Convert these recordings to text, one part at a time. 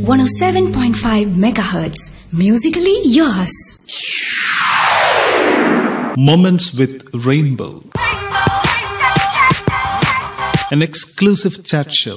107.5 megahertz. Musically yours. Moments with Rainbow. An exclusive chat show.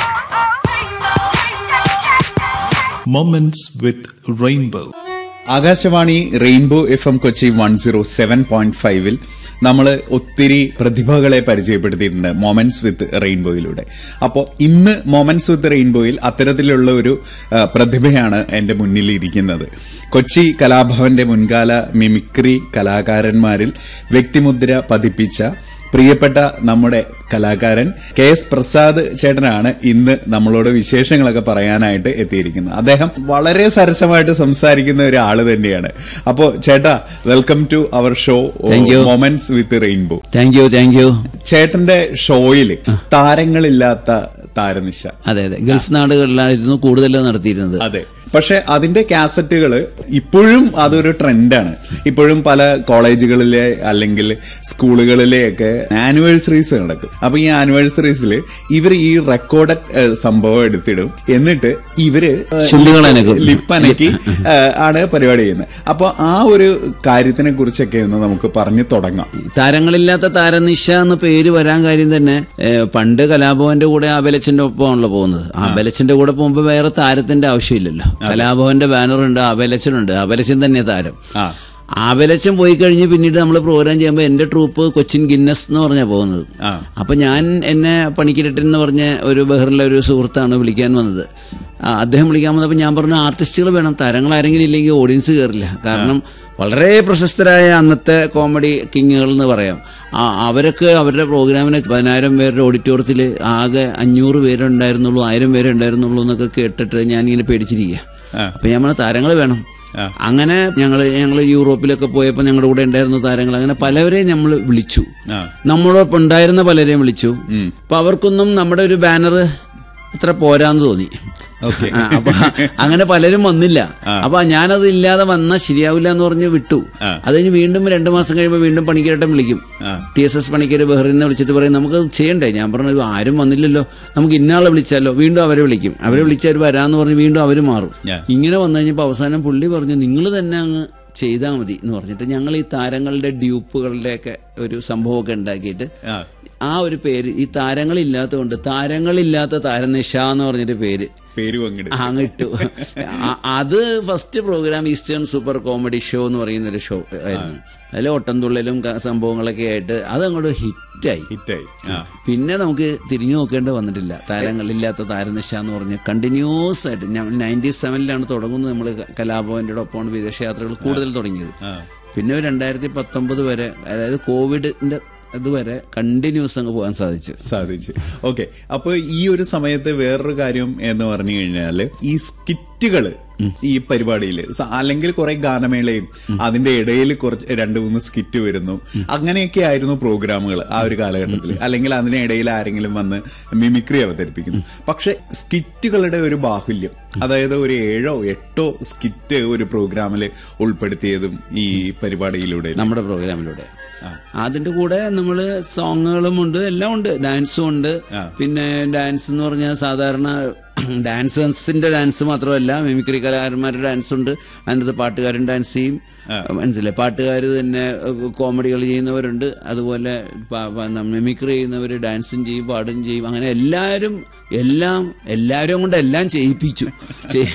Moments with Rainbow. Akashvani rainbow F M Kochi one zero seven point ഫൈവിൽ നമ്മൾ ഒത്തിരി പ്രതിഭകളെ പരിചയപ്പെടുത്തിയിട്ടുണ്ട് moments വിത്ത് റെയിൻബോയിലൂടെ അപ്പോൾ ഇന്ന് moments വിത്ത് റെയിൻബോയിൽ അത്തരത്തിലുള്ള ഒരു ആ, പ്രതിഭയാണ് എന്റെ മുന്നിൽ ഇരിക്കുന്നത് കൊച്ചി കലാഭവന്റെ മുൻകാല മിമിക്രി കലാകാരന്മാരിൽ വ്യക്തിമുദ്ര പതിപ്പിച്ച പ്രിയപ്പെട്ട നമ്മുടെ കലാകാരൻ കെ എസ് പ്രസാദ് ചേട്ടനാണ് ഇന്ന് നമ്മളോട് വിശേഷങ്ങളൊക്കെ പറയാനായിട്ട് എത്തിയിരിക്കുന്നത് അദ്ദേഹം വളരെ സരസമായിട്ട് സംസാരിക്കുന്ന ഒരാള് തന്നെയാണ് അപ്പോ ചേട്ടാ welcome to our show Thank you. Moments with rainbow thank you thank you ചേട്ടന്റെ ഷോയില് താരങ്ങളില്ലാത്ത താരനിശ അതെ അതെ ഗൾഫ് നാടുകളിലായിരുന്നു കൂടുതൽ നടത്തിയിരുന്നത് അതെ പക്ഷെ അതിന്റെ കാസറ്റുകൾ ഇപ്പോഴും അതൊരു ട്രെൻഡാണ് ഇപ്പോഴും പല കോളേജുകളിലെ അല്ലെങ്കിൽ സ്കൂളുകളിലെയൊക്കെ ആനിവേഴ്സറീസ് നടക്കും അപ്പൊ ഈ ആനിവേഴ്സറീസിൽ ഇവർ ഈ റെക്കോർഡഡ് സംഭവം എടുത്തിടും എന്നിട്ട് ഇവര് ചുണ്ടുകളനക്കും. ലിപ്പനക്കി ആണ് പരിപാടി ചെയ്യുന്നത് അപ്പൊ ആ ഒരു കാര്യത്തിനെ കുറിച്ചൊക്കെ ഒന്ന് നമുക്ക് പറഞ്ഞു തുടങ്ങാം താരങ്ങളില്ലാത്ത താരനിശ എന്ന പേര് വരാൻ കാര്യം തന്നെ ഏഹ്, പണ്ട് കലാഭവന്റെ കൂടെ ആബലച്ചന്റെ ഒപ്പമാണല്ലോ പോകുന്നത് ആബലച്ചന്റെ കൂടെ പോകുമ്പോൾ വേറെ താരത്തിന്റെ ആവശ്യമില്ലല്ലോ കലാഭവന്റെ ബാനറുണ്ട് ആബലച്ചനുണ്ട് ആബലച്ചൻ തന്നെ താരം ആ ആബലച്ചൻ പോയി കഴിഞ്ഞ് പിന്നീട് നമ്മൾ പ്രോഗ്രാം ചെയ്യുമ്പോൾ എന്റെ ട്രൂപ്പ് കൊച്ചിൻ ഗിന്നസ് എന്ന് പറഞ്ഞാ പോകുന്നത് ആ. അപ്പൊ ഞാൻ എന്നെ പണിക്കിരട്ടൻ എന്ന് പറഞ്ഞ ഒരു ബഹറിലെ ഒരു സുഹൃത്താണ് വിളിക്കാൻ വന്നത് ആ, അദ്ദേഹം വിളിക്കാൻ വന്നപ്പോൾ ഞാൻ പറഞ്ഞു ആർട്ടിസ്റ്റുകൾ വേണം താരങ്ങൾ ആരെങ്കിലും ഇല്ലെങ്കിൽ ഓഡിയൻസ് കയറില്ല കാരണം വളരെ പ്രശസ്തരായ അന്നത്തെ കോമഡി കിങ്ങുകൾ എന്ന് പറയാം ആ, അവരൊക്കെ അവരുടെ പ്രോഗ്രാമിന് പതിനായിരം പേരുടെ ഓഡിറ്റോറിയത്തിൽ ആകെ അഞ്ഞൂറ് പേരുണ്ടായിരുന്നുള്ളൂ ആയിരം പേരെ ഉണ്ടായിരുന്നുള്ളൂ എന്നൊക്കെ കേട്ടിട്ട് ഞാൻ ഇങ്ങനെ പേടിച്ചിരിക്കുക ആ. അപ്പൊ ഞാൻ പറഞ്ഞ താരങ്ങൾ വേണം ആ. അങ്ങനെ ഞങ്ങൾ ഞങ്ങൾ യൂറോപ്പിലൊക്കെ പോയപ്പോൾ ഞങ്ങളുടെ കൂടെ ഉണ്ടായിരുന്ന താരങ്ങൾ അങ്ങനെ പലവരെയും നമ്മൾ വിളിച്ചു ആ നമ്മളോടൊപ്പം ഉണ്ടായിരുന്ന പലരെയും വിളിച്ചു അപ്പൊ അവർക്കൊന്നും നമ്മുടെ ഒരു ബാനർ അത്ര പോരാന്ന് തോന്നി ഓക്കെ ആ, അപ്പൊ അങ്ങനെ പലരും വന്നില്ല അപ്പൊ ഞാനത് ഇല്ലാതെ വന്നാൽ ശരിയാവില്ല എന്ന് പറഞ്ഞ് വിട്ടു ആ. അത് കഴിഞ്ഞ് വീണ്ടും രണ്ടു മാസം കഴിയുമ്പോൾ വീണ്ടും പണിക്കരട്ടം വിളിക്കും ആ. ടി എസ് എസ് പണിക്കര് ബഹ്റിന്ന് വിളിച്ചിട്ട് പറയും നമുക്കത് ചെയ്യണ്ടേ ഞാൻ പറഞ്ഞു "ഇത് ആരും വന്നില്ലല്ലോ നമുക്ക് ഇന്നാളെ വിളിച്ചാലോ വീണ്ടും അവരെ വിളിക്കും അവരെ വിളിച്ചാൽ വരാന്ന് പറഞ്ഞ് വീണ്ടും അവർ മാറും Yeah. ഇങ്ങനെ വന്നു കഴിഞ്ഞപ്പോൾ അവസാനം പുള്ളി പറഞ്ഞു നിങ്ങൾ തന്നെ അങ്ങ് ചെയ്താൽ മതി എന്ന് പറഞ്ഞിട്ട് ഞങ്ങൾ ഈ താരങ്ങളുടെ ഡ്യൂപ്പുകളുടെയൊക്കെ ഒരു സംഭവമൊക്കെ ഉണ്ടാക്കിയിട്ട് ആ ആ ഒരു പേര് ഈ താരങ്ങളില്ലാത്തതുകൊണ്ട് താരങ്ങളില്ലാത്ത താരനിശ എന്ന് പറഞ്ഞൊരു പേര് പേര് പങ്കിടും അങ്ങിട്ടു ആ- അത് first programme eastern super comedy show എന്ന് പറയുന്ന ഒരു ഷോ ആയിരുന്നു അതിൽ ഒട്ടംതുള്ളലും ക- സംഭവങ്ങളൊക്കെ ആയിട്ട് അത് അങ്ങോട്ട് ഹിറ്റായി ഹിറ്റായി ആ പിന്നെ നമുക്ക് തിരിഞ്ഞു നോക്കേണ്ടി വന്നിട്ടില്ല താരങ്ങളില്ലാത്ത താരനിശ എന്ന് പറഞ്ഞ് കണ്ടിന്യൂസ് ആയിട്ട് ഞാൻ നയൻറ്റി സെവനിലാണ് തുടങ്ങുന്നത് നമ്മൾ കലാഭവന്റെ ഒപ്പമാണ് വിദേശയാത്രകൾ കൂടുതൽ തുടങ്ങിയത് ആ പിന്നെ ഒരു രണ്ടായിരത്തി പത്തൊമ്പത് വരെ അതായത് കോവിഡിന്റെ ഇതുവരെ കണ്ടിന്യൂസ് അങ്ങ് പോകാൻ സാധിച്ചു സാധിച്ചു ഓക്കെ അപ്പൊ ഈ ഒരു സമയത്ത് വേറൊരു കാര്യം എന്ന് പറഞ്ഞു കഴിഞ്ഞാല് ഈ സ്കിറ്റുകള് ഈ പരിപാടിയിൽ അല്ലെങ്കിൽ കുറെ ഗാനമേളയും അതിന്റെ ഇടയിൽ കുറച്ച് രണ്ട് മൂന്ന് സ്കിറ്റ് വരുന്നു അങ്ങനെയൊക്കെ ആയിരുന്നു പ്രോഗ്രാമുകൾ ആ ഒരു കാലഘട്ടത്തിൽ അല്ലെങ്കിൽ അതിനിടയിൽ ആരെങ്കിലും വന്ന് മിമിക്രി അവതരിപ്പിക്കുന്നു പക്ഷെ സ്കിറ്റുകളുടെ ഒരു ബാഹുല്യം അതായത് ഒരു ഏഴോ എട്ടോ സ്കിറ്റ് ഒരു പ്രോഗ്രാമിൽ ഉൾപ്പെടുത്തിയതും ഈ പരിപാടിയിലൂടെ നമ്മുടെ പ്രോഗ്രാമിലൂടെ അതിന്റെ കൂടെ നമ്മൾ സോങ്ങുകളും ഉണ്ട് എല്ലാം ഉണ്ട് ഡാൻസും ഉണ്ട് ആ. പിന്നെ ഡാൻസ് എന്ന് പറഞ്ഞാൽ സാധാരണ ഡാൻസേഴ്സിന്റെ ഡാൻസ് മാത്രമല്ല മിമിക്രി കലാകാരന്മാരുടെ ഡാൻസ് ഉണ്ട് അതിനകത്ത് പാട്ടുകാരൻ ഡാൻസ് ചെയ്യും മനസ്സിലായി പാട്ടുകാർ തന്നെ കോമഡികൾ ചെയ്യുന്നവരുണ്ട് അതുപോലെ പ- പ- മിമിക്രി ചെയ്യുന്നവർ ഡാൻസും ചെയ്യും പാടും ചെയ്യും അങ്ങനെ എല്ലാവരും എല്ലാം എല്ലാവരും കൊണ്ട് എല്ലാം ചെയ്യിപ്പിച്ചു ചെയ്-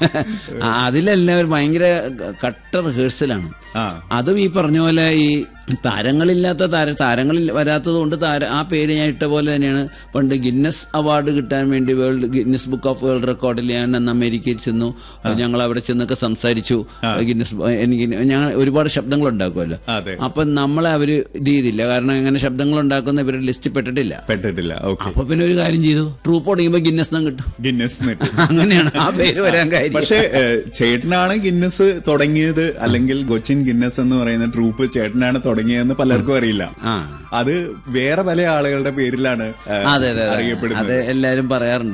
ആ, അതിലെല്ലാവരും ഭയങ്കര കട്ട റിഹേഴ്സലാണ് ആ അതും ഈ പറഞ്ഞ പോലെ ഈ താരങ്ങളില്ലാത്ത താര താരങ്ങളിൽ വരാത്തത് കൊണ്ട് താര ആ പേര് ഞാൻ ഇട്ട പോലെ തന്നെയാണ് പണ്ട് ഗിന്നസ് അവാർഡ് കിട്ടാൻ വേണ്ടി world Guinness book of world റെക്കോർഡിൽ ഞാൻ അന്ന് അമേരിക്കയിൽ ചെന്നു ഞങ്ങൾ അവിടെ ചെന്നൊക്കെ സംസാരിച്ചു ഗിന്നസ് ബ- എനിക്ക് ഞങ്ങൾ ഒരുപാട് ശബ്ദങ്ങൾ ഉണ്ടാക്കുമല്ലോ അതെ അപ്പൊ നമ്മളെ അവര് ഇത് ചെയ്തില്ല കാരണം അങ്ങനെ ശബ്ദങ്ങൾ ഉണ്ടാക്കുന്ന ഇവരുടെ ലിസ്റ്റിൽ പെട്ടിട്ടില്ല പെട്ടിട്ടില്ല ഓക്കെ അപ്പൊ പിന്നെ ഒരു കാര്യം ചെയ്തു ട്രൂപ്പ് തുടങ്ങിയപ്പോ ഗിന്നസ് നം കിട്ടും ഗിന്നസ് നെറ്റ് അങ്ങനെയാണ് ആ പേര് വരാൻ കാര്യം പക്ഷേ ഏഹ്, ചേട്ടനാണ് ഗിന്നസ് തുടങ്ങിയത് അല്ലെങ്കിൽ കൊച്ചിൻ ഗിന്നസ് എന്ന് പറയുന്ന ട്രൂപ്പ് ചേട്ടനാണ് തുടങ്ങിയതെന്ന് പലർക്കും അറിയില്ല ആ അത് വേറെ പല ആളുകളുടെ പേരിലാണ് ഏഹ്, അതെ അതെ അതെ അറിയപ്പെടുന്നത് അത് എല്ലാരും പറയാറുണ്ട്